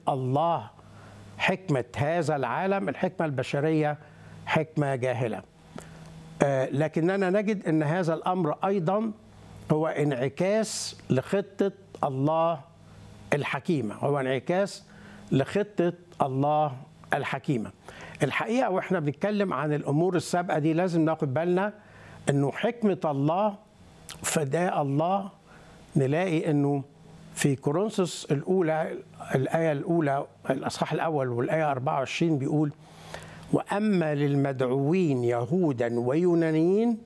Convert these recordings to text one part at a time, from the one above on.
الله حكمة هذا العالم الحكمة البشرية حكمة جاهلة آه، لكننا نجد أن هذا الأمر أيضا هو انعكاس لخطة الله الحكيمة هو انعكاس لخطة الله الحكيمة الحقيقة وإحنا بنتكلم عن الأمور السابقة دي لازم ناخد بالنا أنه حكمة الله فداء الله نلاقي أنه في كورنثوس الأولى الآية الأولى الأصحاح الأول والآية 24 بيقول وأما للمدعوين يهودا ويونانيين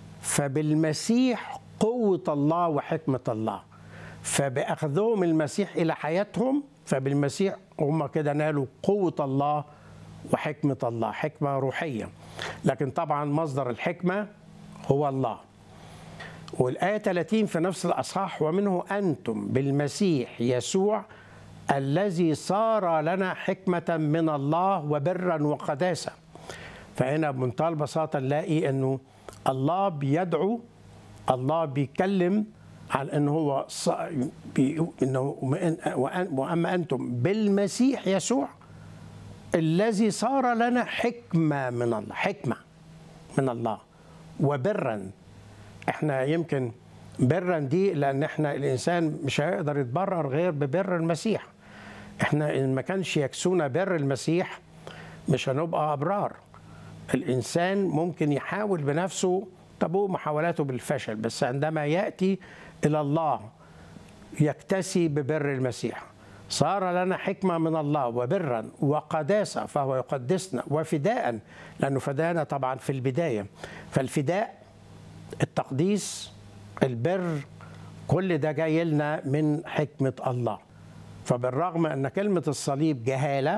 فبالمسيح قوة الله وحكمة الله فبأخذهم المسيح إلى حياتهم فبالمسيح هم كده نالوا قوة الله وحكمة الله حكمة روحية لكن طبعا مصدر الحكمة هو الله والآية 30 في نفس الأصحاح ومنه أنتم بالمسيح يسوع الذي صار لنا حكمة من الله وبرا وقداسة فهنا بمنتهى البساطة نلاقي أنه الله بيدعو الله بيتكلم عن أنه هو ص... بي... أنه وأن... وأما أنتم بالمسيح يسوع الذي صار لنا حكمة من الله حكمة من الله وبرا احنا يمكن برا دي لان احنا الانسان مش هيقدر يتبرر غير ببر المسيح احنا ان ما كانش يكسونا بر المسيح مش هنبقى ابرار الانسان ممكن يحاول بنفسه تبوء محاولاته بالفشل بس عندما ياتي الى الله يكتسي ببر المسيح صار لنا حكمة من الله وبرا وقداسة فهو يقدسنا وفداء لأنه فدانا طبعا في البداية فالفداء التقديس البر كل ده جاي لنا من حكمة الله فبالرغم أن كلمة الصليب جهالة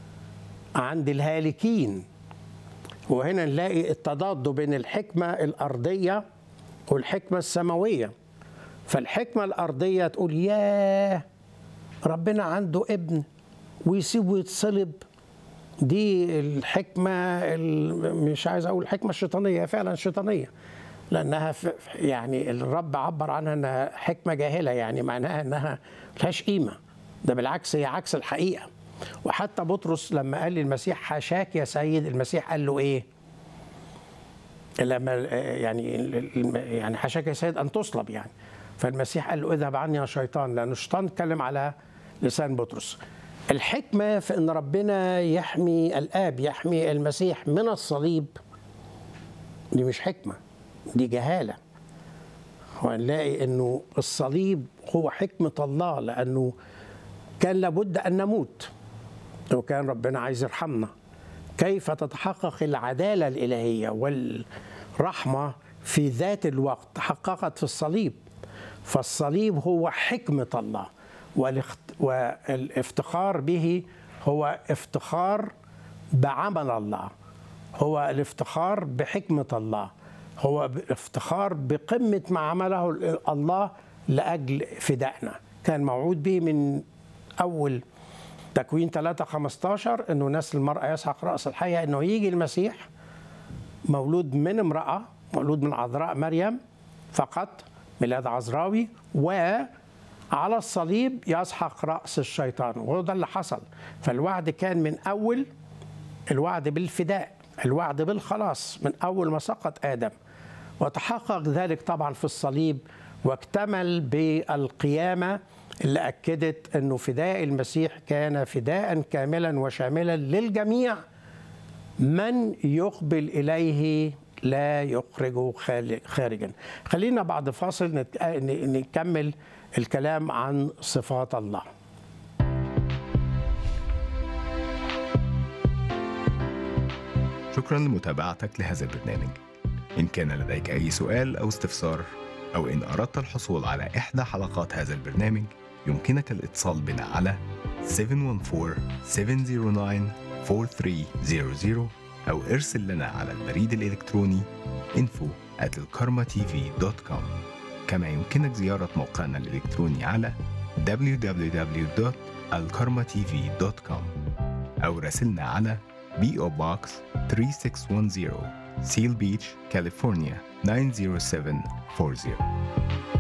عند الهالكين وهنا نلاقي التضاد بين الحكمة الأرضية والحكمة السماوية فالحكمة الأرضية تقول ياه ربنا عنده ابن ويسيبه يتصلب دي الحكمة مش عايز أقول الحكمة الشيطانية فعلا شيطانية لأنها يعني الرب عبر عنها أنها حكمة جاهلة يعني معناها أنها ملهاش قيمة ده بالعكس هي عكس الحقيقة وحتى بطرس لما قال للمسيح حاشاك يا سيد المسيح قال له إيه؟ لما يعني يعني حاشاك يا سيد أن تصلب يعني فالمسيح قال له اذهب عني يا شيطان لأن الشيطان اتكلم على لسان بطرس الحكمة في أن ربنا يحمي الآب يحمي المسيح من الصليب دي مش حكمة دي جهالة وهنلاقي أنه الصليب هو حكمة الله لأنه كان لابد أن نموت لو كان ربنا عايز يرحمنا كيف تتحقق العدالة الإلهية والرحمة في ذات الوقت تحققت في الصليب فالصليب هو حكمة الله والافتخار به هو افتخار بعمل الله هو الافتخار بحكمة الله هو افتخار بقمة ما عمله الله لأجل فدائنا كان موعود به من أول تكوين 3 15 أنه نسل المرأة يسحق رأس الحية أنه يجي المسيح مولود من امرأة مولود من عذراء مريم فقط ميلاد عذراوي وعلى الصليب يسحق رأس الشيطان وهو ده اللي حصل فالوعد كان من أول الوعد بالفداء الوعد بالخلاص من أول ما سقط آدم وتحقق ذلك طبعا في الصليب واكتمل بالقيامة اللي أكدت أنه فداء المسيح كان فداء كاملا وشاملا للجميع من يقبل إليه لا يخرجه خارجا خلينا بعد فاصل نكمل الكلام عن صفات الله شكرا لمتابعتك لهذا البرنامج إن كان لديك أي سؤال أو استفسار أو إن أردت الحصول على إحدى حلقات هذا البرنامج يمكنك الاتصال بنا على 714-709-4300 أو ارسل لنا على البريد الإلكتروني info at الكارما-tv.com كما يمكنك زيارة موقعنا الإلكتروني على www.alkarmatv.com أو راسلنا على PO Box 3610 Seal Beach, California 90740